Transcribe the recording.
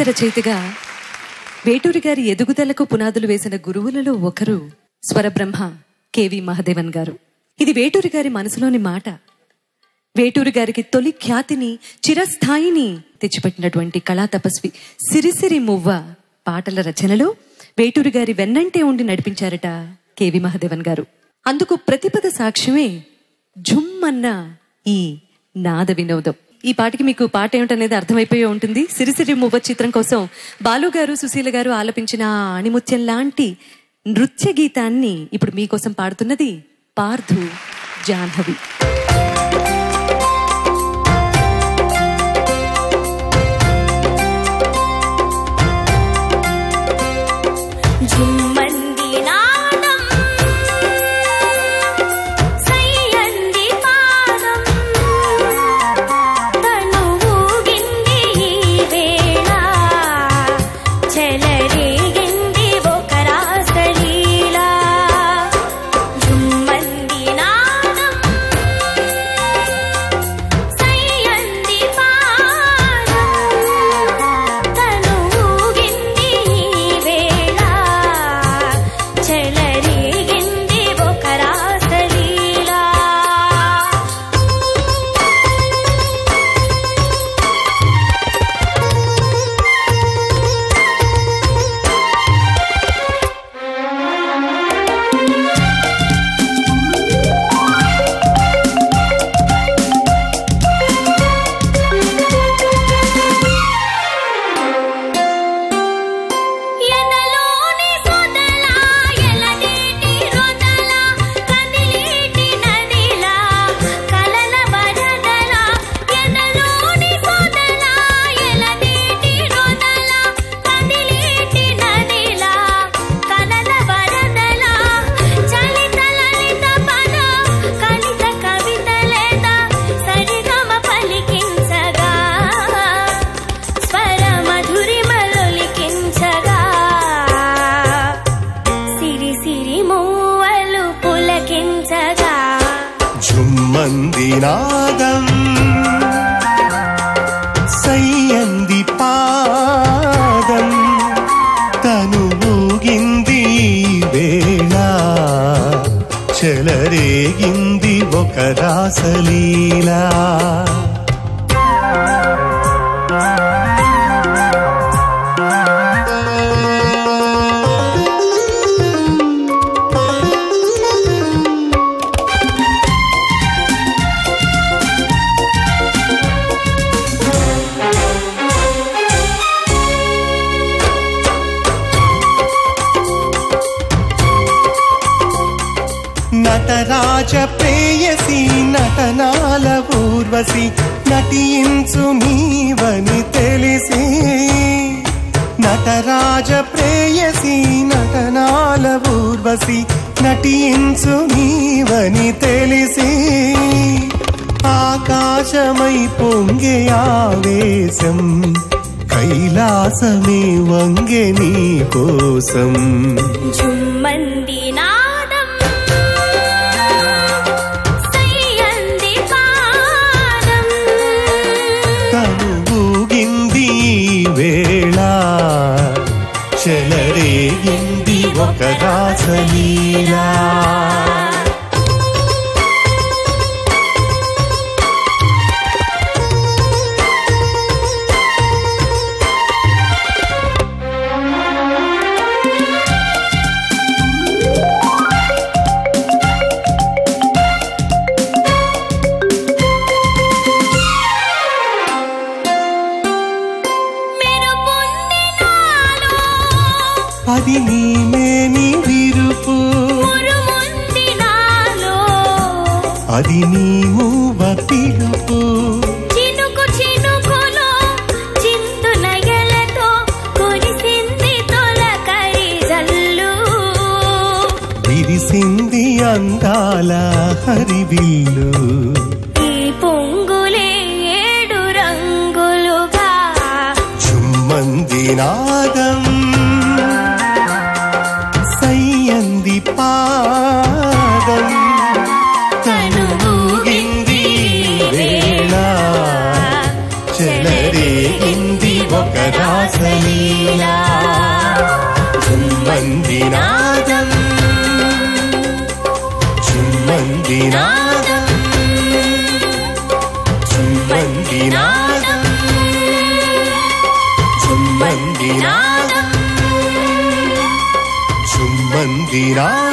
రచయితగా వేటూరి గారి ఎదుగుదలకు పునాదులు వేసిన గురువులలో ఒకరు స్వరబ్రహ్మ కెవి మహదేవన్ గారు ఇది వేటూరి గారి మనసులోని మాట వేటూరి గారికి తొలి ఖ్యాతిని చిరస్థాయిని తెచ్చిపెట్టినటువంటి కళా తపస్వి సిరిసిరి మువ్వ పాటల రచనలో వేటూరి గారి వెన్నంటే ఉండి నడిపించారట కెవి మహదేవన్ గారు అందుకు ప్రతిపద సాక్ష్యమే జుమ్మన్న ఈ నాద వినోదం ఈ పాటకి మీకు పాట ఏమిటనేది అర్థమైపోయి ఉంటుంది సిరిసిరి మువ్వ చిత్రం కోసం బాలు గారు సుశీల గారు ఆలపించిన ఆ అణిముత్యం లాంటి నృత్య గీతాన్ని ఇప్పుడు మీకోసం పాడుతున్నది పార్థు జాహ్నవి జుమ్మంది నాదం సయ్యంది పాదం తను ఊగింది ఈ వేళ చెలరేగింది ఒక రాసలీలా జుమ్మంది నాదం సయ్యంది పాదం తను ఊగింది ఈ వేళ చెలరేగింది ఒక రాసలీలా ఎనలోని సొదల ఎలనేటి రొదల కదిలేటి నదిలా కలల వరదల ఎనలోని సొదల ఎలనేటి రొదల కదిలేటి నదిలా కలల వరదల చలిత లలిత పద కలిత కవిత లేద సరిగమ పలికించగా స్వర మధురిమలొలికించగా సిరి సిరి మూవలు పులకించగా జుమ్మంది నాదం సయ్యంది పాదం తను ఊగింది ఈ వేళ చెలరేగింది ఒక రాసలీలా నటరాజ ప్రేయసి నటనాల ఊర్వశి నటించు నీవని తెలిసి నటరాజ ప్రేయసి నటనాల ఊర్వశి నటించు నీవని తెలిసి ఆకాశమై పొంగే ఆవేశం కైలాసమే వంగే నీ కోసం జుమ్మంది నాదం సయ్యంది పాదం తను ఊగింది ఈ వేళ చెలరేగింది ఒక రాసలీలా మెరుపుంది నాలో అది నీ మేని విరుపు మురుముంది నాలో అది నీ మూవ పిలుపు చినుకు చినుకులో చింతు నయలతో కురిసింది తొలకరి జల్లు విరిసింది అందాల హరివిల్లు ఈ పొంగులే ఏడు రంగులుగా చుమ్మంది నాదం సయ్యంది పాదం తను ఊగింది ఈ వేళ చెలరేగింది ఒక లోకరాసలీలా చుమ్మందినాదం చుమ్మందినాదం చుమ్మందినాదం చుమ్మందినాదం చుమ్మందినాదం